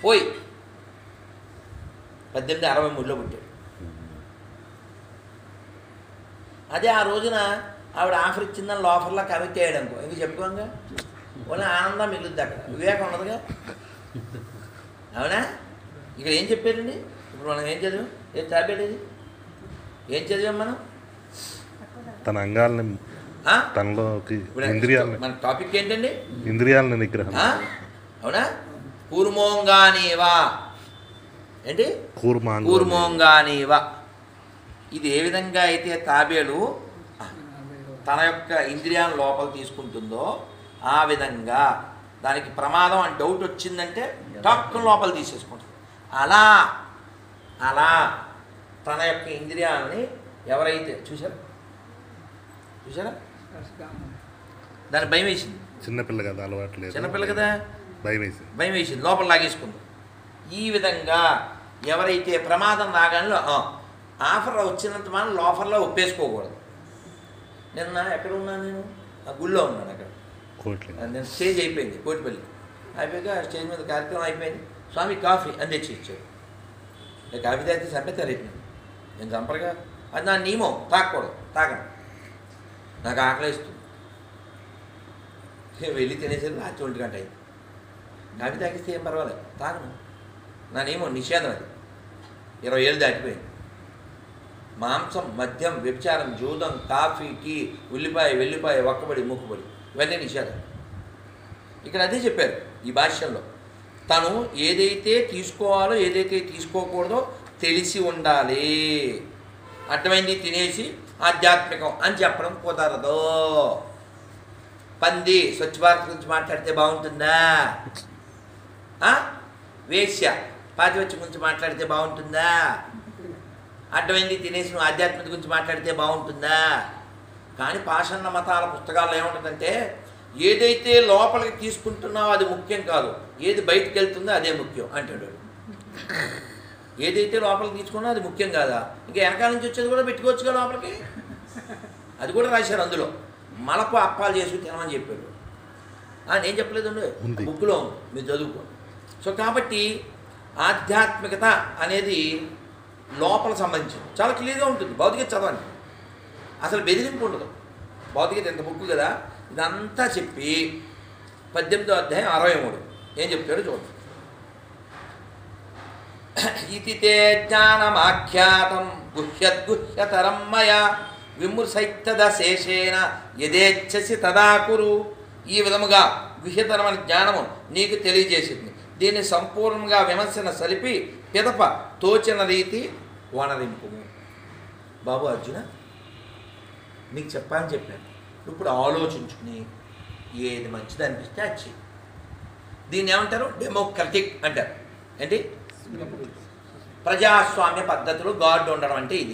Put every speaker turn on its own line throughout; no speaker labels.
పోయి పద్దెనిమిది అరవై మూడులో పుట్టాడు అదే ఆ రోజున ఆవిడ ఆఫర్ ఇచ్చిందని లోఫర్లా కమిట్ అయ్యాడు అనుకో ఇంక చెప్పుకోంగా ఓన్లీ ఆనందం మిగులుద్ది అక్కడ వివేకం ఉండదుగా అవునా ఇక్కడ ఏం చెప్పారండి ఇప్పుడు మనం ఏం చదివాం ఏం తాపేటది ఏం చదివాం మనం
తన అంగాల్ని
ఆ?
తనలోకి
ఇప్పుడు
ఇంద్రియాలని
మన టాపిక్ ఏంటండి
ఇంద్రియాలని నిగ్రహం
ఆ? అవునా కూర్మోంగానీవా ఏంటి
కూర్మాంగ
కూర్మోంగానీవ ఇది ఏ విధంగా అయితే తాబేలు తన యొక్క ఇంద్రియాలను లోపల తీసుకుంటుందో ఆ విధంగా దానికి ప్రమాదం అని డౌట్ వచ్చిందంటే టక్కున లోపల తీసేసుకుంటుంది అలా అలా తన యొక్క ఇంద్రియాలని ఎవరైతే చూసారా చూసారా దాని భయం వేసింది
చిన్నపిల్ల కదా అలవాటు లేదు
చిన్నపిల్ల కదా
భయం వేసి
భయం వేసింది లోపల లాగేసుకుంది ఈ విధంగా ఎవరైతే ప్రమాదం రాగానే ఆ, ఆఫర్ వచ్చినంత మనం లోఫర్లో ఒప్పేసుకోకూడదు నిన్న ఎక్కడ ఉన్నాను నేను ఆ గుళ్ళో ఉన్నాను అక్కడ
కోట్లి
నేను స్టేజ్ అయిపోయింది కోటిపల్లి అయిపోయాక స్టేజ్ మీద కార్యక్రమం అయిపోయింది స్వామి కాఫీ అని తెచ్చి ఇచ్చాడు నేను కాఫీ తాగితే చంపేస్తారు రేపు నేను నేను చంపరుగా అది నా నియమం తాగకూడదు తాగను నాకు ఆకలిస్తుంది వెళ్ళి తినేసరికి రాత్రి ఒంటి గంట అయింది కాఫీ తాగిస్తే ఏం పర్వాలేదు తాగను నా నియమం నిషేధం అది ఇరవై ఏళ్ళు దాటిపోయింది మాంసం మద్యం వ్యభిచారం జూదం కాఫీ టీ ఉల్లిపాయ వెల్లిపాయ ఒక్కబడి మూకుబడి ఇవన్నీ నిషేధం ఇక్కడ అదే చెప్పారు ఈ భాష్యంలో తను ఏదైతే తీసుకోవాలో ఏదైతే తీసుకోకూడదో తెలిసి ఉండాలి అర్థమైంది తినేసి ఆధ్యాత్మికం అని చెప్పడం కుదరదు పంది స్వచ్ఛ భారత్ గురించి మాట్లాడితే బాగుంటుందా ఆ? వేశ్య పాతివచ్చ గురించి మాట్లాడితే బాగుంటుందా అడ్డమైంది తినేసి నువ్వు ఆధ్యాత్మిక గురించి మాట్లాడితే బాగుంటుందా కానీ పాషాణ మతాల పుస్తకాల్లో ఏముంటుందంటే ఏదైతే లోపలికి తీసుకుంటున్నావో అది ముఖ్యం కాదు ఏది బయటికి వెళ్తుందో అదే ముఖ్యం అంటాడు వాడు. ఏదైతే లోపలికి తీసుకున్నా అది ముఖ్యం కాదా ఇంకా వెనకాల నుంచి వచ్చేది కూడా పెట్టుకోవచ్చుగా లోపలికి అది కూడా రాశారు అందులో మలపు అప్పాలు చేసి తినమని చెప్పాడు ఆ, నేను చెప్పలేదండి
ఉంది.
బుక్లో ఉంది మీరు చదువుకో సో కాబట్టి ఆధ్యాత్మికత అనేది లోపల సంబంధించింది చాలా క్లియర్గా ఉంటుంది భౌతిక చదవండి అసలు బెదిరింపు ఉండదు భౌతికత ఎంత బుక్ కదా ఇదంతా చెప్పి పద్దెనిమిదో అధ్యాయం అరవై మూడు ఏం చెప్తాడో చూడండి ఇది తే జ్ఞానమాఖ్యాతం గుహ్యద్గుహ్యతరం మయా విమృశైత్తద శేషేన యథేచ్ఛసి తదా కురు ఈ విధముగా గుహ్యతరమైన జ్ఞానము నీకు తెలియజేసింది దీన్ని సంపూర్ణంగా విమర్శన సలిపి పిదప తోచిన రీతి వనరింపు బాబు అర్జున నీకు చెప్పాలని చెప్పాను ఇప్పుడు ఆలోచించుకుని ఏది మంచిది అనిపిస్తే అది చెయ్యి దీన్ని ఏమంటారు డెమోక్రటిక్ అంటారు ఏంటి ప్రజాస్వామ్య పద్ధతులు గాడ్ ఉండడం అంటే ఇది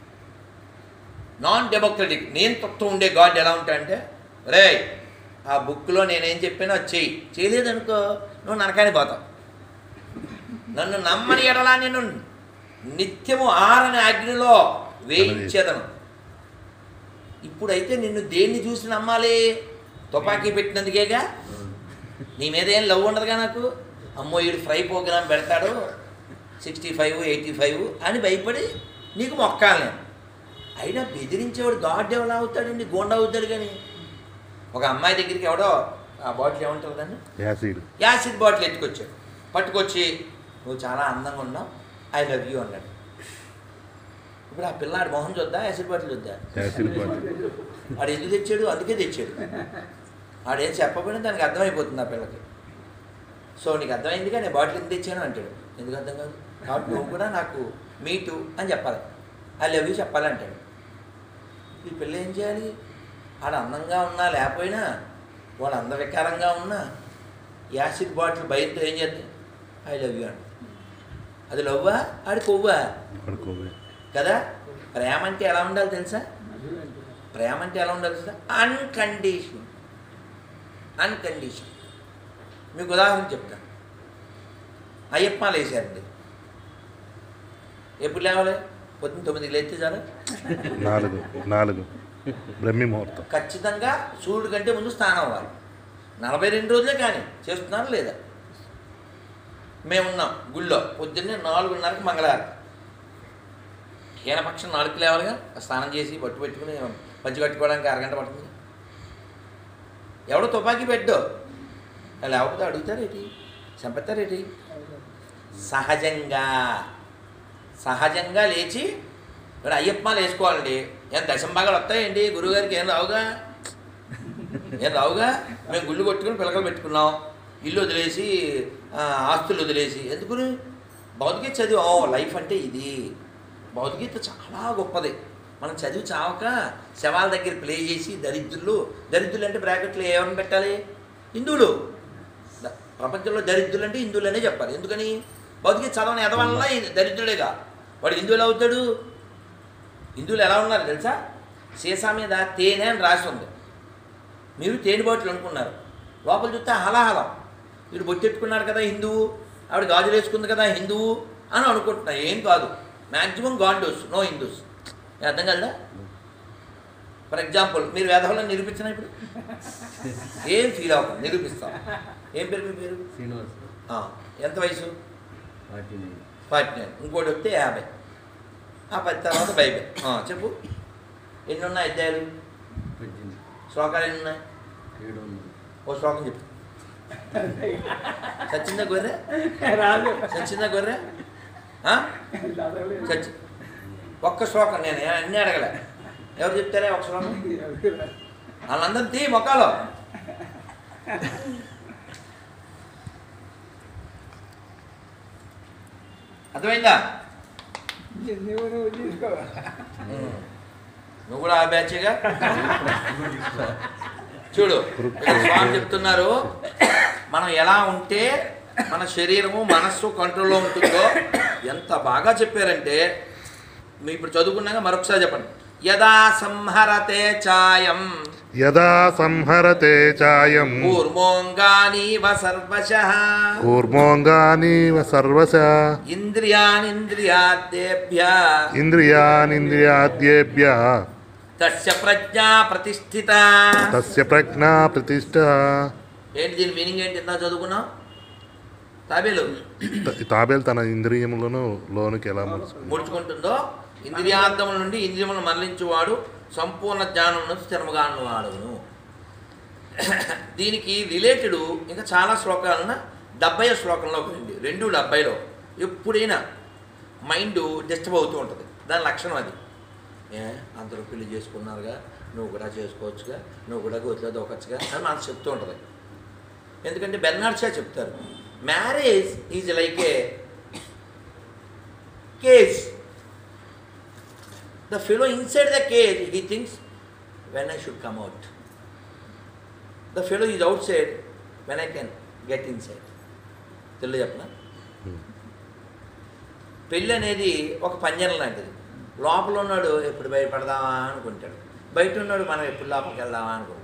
నాన్ డెమోక్రటిక్ నేను తత్వం ఉండే గాడ్ ఎలా ఉంటాయంటే రే ఆ బుక్లో నేనేం చెప్పానో అది చెయ్యి చేయలేదనుకో నువ్వు నరకాని పోతావు నన్ను నమ్మని ఎడలా నేను నిత్యము ఆరని అగ్నిలో వేయించేదను ఇప్పుడైతే నిన్ను దేన్ని చూసి నమ్మాలి తుపాకీ పెట్టినందుకేగా నీ మీద ఏం లవ్ ఉండదుగా నాకు అమ్మో వీడు ఫ్రై ప్రోగ్రామ్ పెడతాడు సిక్స్టీ ఫైవ్ ఎయిటీ ఫైవ్ అని భయపడి నీకు మొక్కాలి నేను అయినా బెదిరించేవాడు గాడ్ ఎవరు అవుతాడండి గోండా అవుతాడు కానీ ఒక అమ్మాయి దగ్గరికి ఎవడో ఆ బాటిల్ ఏమంటారు దాన్ని
యాసిడ్
యాసిడ్ బాటిల్ ఎత్తుకొచ్చాడు పట్టుకొచ్చి నువ్వు చాలా అందంగా ఉన్నావు ఐ లవ్ యూ అన్నాడు ఇప్పుడు ఆ పిల్లాడు మొహం చూద్దా యాసిడ్ బాటిల్ చూద్దా
యాసిడ్ బాటిల్
వాడు ఎందుకు తెచ్చాడు అందుకే తెచ్చాడు వాడేం చెప్పకపోయినా దానికి అర్థమైపోతుంది ఆ పిల్లకి సో నీకు అర్థమైందిగా నేను బాటిల్ ఎందుకు తెచ్చాను అంటాడు ఎందుకు అర్థం కాదు కాబట్టి నువ్వు కూడా నాకు మీటు అని చెప్పాలి ఐ లవ్ యూ చెప్పాలి అంటాడు ఈ పిల్ల ఏం చేయాలి వాడు అందంగా ఉన్నా లేకపోయినా వాడు అందవికారంగా ఉన్నా యాసిడ్ బాటిల్ భయంతో ఏం చేద్దాం ఐ లవ్ యూ అంట అది లవ్వా ఆడి కొవ్వా
పడుకోవే
కదా ప్రేమ అంటే ఎలా ఉండాలి తెలుసా ప్రేమ అంటే ఎలా ఉండాలి తెలుసా అన్కండిషన్ అన్కండిషన్ మీకు ఉదాహరణ చెప్తాను అయ్యప్పమాలు వేసారండి ఎప్పుడు లేవాలి పొద్దున్న తొమ్మిదికి లేస్తే చాలు
నాలుగు నాలుగు బ్రహ్మి ముహూర్తం
ఖచ్చితంగా సూర్యుడి కంటే ముందు స్నానం అవ్వాలి నలభై రెండు రోజులే కానీ చేస్తున్నారా లేదా మేమున్నాం గుళ్ళో పొద్దున్నే నాలుగున్నరకు మంగళవారం హీనపక్షం నాలుగు లేవాలిగా స్నానం చేసి బట్టు పెట్టుకుని పంచి కట్టుకోవడానికి అరగంట పడుతుంది ఎవడో తుపాకీ పెట్టు లేకపోతే అడుగుతారేటి చంపుతారేటి సహజంగా సహజంగా లేచి ఇక్కడ అయ్యప్పమాలు వేసుకోవాలండి ఏం దశంభాగాలు వస్తాయండి గురువుగారికి ఏం రావుగా ఏం రావుగా మేము గుళ్ళు కొట్టుకుని పిల్లకలు పెట్టుకున్నాం ఇల్లు వదిలేసి ఆ, ఆస్తులు వదిలేసి ఎందుకు భౌతికత చదివి ఓ లైఫ్ అంటే ఇది భౌతికత చాలా గొప్పది మనం చదివి చావక శవాల దగ్గర ప్లే చేసి దరిద్రులు దరిద్రులు అంటే బ్రాకెట్లో ఏమని పెట్టాలి హిందువులు ద- ప్రపంచంలో దరిద్రులు అంటే హిందువులనే చెప్పాలి ఎందుకని భౌతికత చదవని ఎదవల్ల దరిద్రుడేగా వాడు హిందువులు అవుతాడు హిందువులు ఎలా ఉన్నారు తెలుసా సీసా మీద తేనె అని రాసి ఉంది మీరు తేనె బాటిల్ అనుకున్నారు లోపల చూస్తే హలాహలం వీడు బొట్టెట్టుకున్నాడు కదా హిందువు ఆవిడ గాజులు వేసుకుంది కదా హిందువు అని అనుకుంటున్నా ఏం కాదు మ్యాక్సిమం గాండోస్ నో హిందూస్ అర్థం కదా ఫర్ ఎగ్జాంపుల్ మీరు వేదవలను నిరూపించిన ఇప్పుడు ఏం ఫీల్ అవ్వకండి నిరూపిస్తాం ఏం పేరు మీ పేరు
శ్రీనివాస్
ఆ, ఎంత వయసు
ఫార్టీ నైన్
ఫార్టీ నైన్ ఇంకోటి వస్తే యాభై ఆ పది తర్వాత బైబిల్ ఆ, చెప్పు ఎన్ని ఉన్నాయి అధ్యాయులు
పద్దెనిమిది
శ్లోకాలు ఎన్ని ఉన్నాయి
ఏడు వందలు
ఓ శ్లోకం చెప్పు సచ్చిందా గొర్రె
రాదు
సచ్చిందా గొర్రె ఆ? సచ్చి ఒక్క శ్లోకం నేను అన్నీ అడగలే ఎవరు చెప్తారే ఒక శ్లోకం వాళ్ళందరూ తీ మొక్కలో అర్థమైందా
నువ్వు నువ్వు తీసుకో
ఉమ్. నువ్వు కూడా ఆ బ్యాచేగా చూడు ఇక్కడ స్వామి చెప్తున్నారు మనం ఎలా ఉంటే మన శరీరము మనస్సు కంట్రోల్లో ఉంటుందో ఎంత బాగా చెప్పారంటే మీ ఇప్పుడు చదువుకున్నాక మరొకసారి చెప్పండి యదా సంహరతే ఛాయం
యదా సంహరతే చాయం
కూర్మోంగానీవ సర్వశ
కూర్మోంగానీవ సర్వశ
ఇంద్రియానింద్రియాదేభ్య
ఇంద్రియానింద్రియాద్యేభ్య
తస్య ప్రజ్ఞా ప్రతిష్ఠిత
తస్య ప్రజ్ఞా ప్రతిష్ట
ఏంటి దీని మీనింగ్ ఏంటి ఇందా చదువుకున్నాం తాబేలు
తాబేలు తన ఇంద్రియములను లోనికి ఎలా మలుచుకుంది
ముడుచుకుంటుందో ఇంద్రియార్థముల నుండి ఇంద్రియములను మరలించువాడు సంపూర్ణ జ్ఞానం స్థిరముగా ఉన్నవాడును దీనికి రిలేటెడ్ ఇంకా చాలా శ్లోకాలున్న డెబ్బై శ్లోకంలోకి రండి రెండు డెబ్బైలో ఎప్పుడైనా మైండ్ డిస్టర్బ్ అవుతూ ఉంటుంది దాని లక్షణం అది ఏ అందరూ పెళ్లి చేసుకున్నారుగా నువ్వు కూడా చేసుకోవచ్చుగా నువ్వు కూడా గోతిలో దూకొచ్చుగా అని మనకు చెప్తూ ఉంటుంది ఎందుకంటే బెర్నాడ్ షా చెప్తారు marriage is like a cage the fellow inside the cage he thinks when I should come out the fellow is outside when I can get inside Telugu చెప్పనా పెళ్ళి అనేది ఒక పంజరం లాంటిది లోపల ఉన్నాడు ఎప్పుడు భయపడదామా అనుకుంటాడు బయట ఉన్నాడు మనం ఎప్పుడు లోపలికి వెళ్దామా అనుకుంటాడు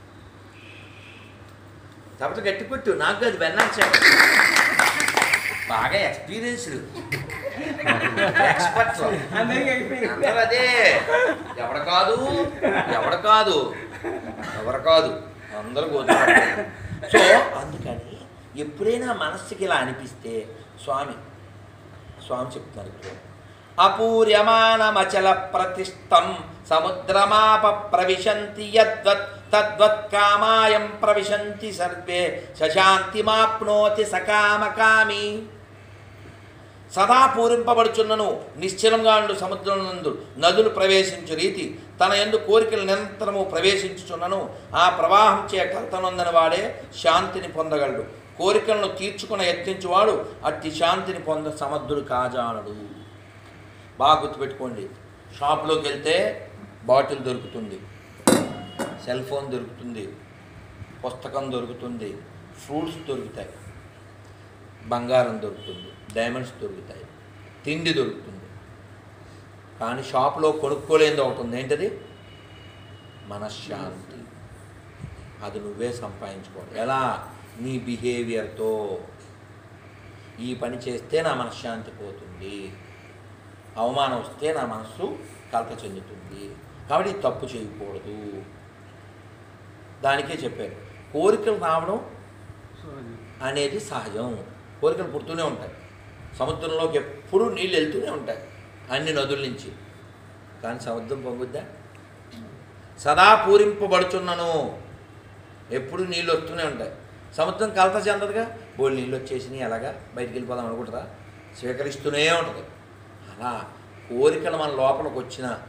కాకపోతే గట్టి కొట్టు నాకు అది వెన్నాడు బాగా ఎక్స్పీరియన్స్డ్ ఎక్స్పర్ట్ అందరూ అదే ఎవడ కాదు ఎవడ కాదు ఎవరు కాదు అందరూ పోతున్నారు సో అందుకని ఎప్పుడైనా మనస్సుకి ఇలా అనిపిస్తే స్వామి స్వామి చెప్తున్నారు ఇప్పుడు అపూర్యమానమచల ప్రతిష్టం సముద్రమాప ప్రవిశంతి యద్వత్ తద్వత్ కామాయం ప్రవిశంతి సర్వే సశాంతిమాప్నోతి సకామకామి సదా పూరింపబడుచున్నను నిశ్చలంగా ఉండు సముద్రం నందు నదులు ప్రవేశించు రీతి తన ఎందు కోరికలు నిరంతరము ప్రవేశించుచున్నను ఆ ప్రవాహం చే కలతనొందని వాడే శాంతిని పొందగలడు కోరికలను తీర్చుకుని యత్నించువాడు అట్టి శాంతిని పొంద సమర్థుడు కాజాలడు బాగా గుర్తుపెట్టుకోండి షాప్లోకి వెళ్తే బాటిల్ దొరుకుతుంది సెల్ ఫోన్ దొరుకుతుంది పుస్తకం దొరుకుతుంది ఫ్రూట్స్ దొరుకుతాయి బంగారం దొరుకుతుంది డైమండ్స్ దొరుకుతాయి తిండి దొరుకుతుంది కానీ షాప్లో కొనుక్కోలేనిది ఒకటి ఉంది ఏంటది మనశ్శాంతి అది నువ్వే సంపాదించుకోవాలి ఎలా నీ బిహేవియర్తో ఈ పని చేస్తే నా మనశ్శాంతి పోతుంది అవమానం వస్తే నా మనస్సు కలత చెందుతుంది కాబట్టి ఇది తప్పు చేయకూడదు దానికే చెప్పారు కోరికలు రావడం అనేది సహజం కోరికలు పుడుతూనే ఉంటాయి సముద్రంలోకి ఎప్పుడూ నీళ్ళు వెళ్తూనే ఉంటాయి అన్ని నదుల నుంచి కానీ సముద్రం పొంగుద్దా సదా పూరింపబడుచున్నను ఎప్పుడు నీళ్ళు వస్తూనే ఉంటాయి సముద్రం కలత చెందదుగా బోళ్ళు నీళ్ళు వచ్చేసినాయి ఎలాగా బయటికి వెళ్ళిపోదాం అనుకుంటుందా స్వీకరిస్తూనే ఉంటుంది అలా కోరికలు మన లోపలికి వచ్చిన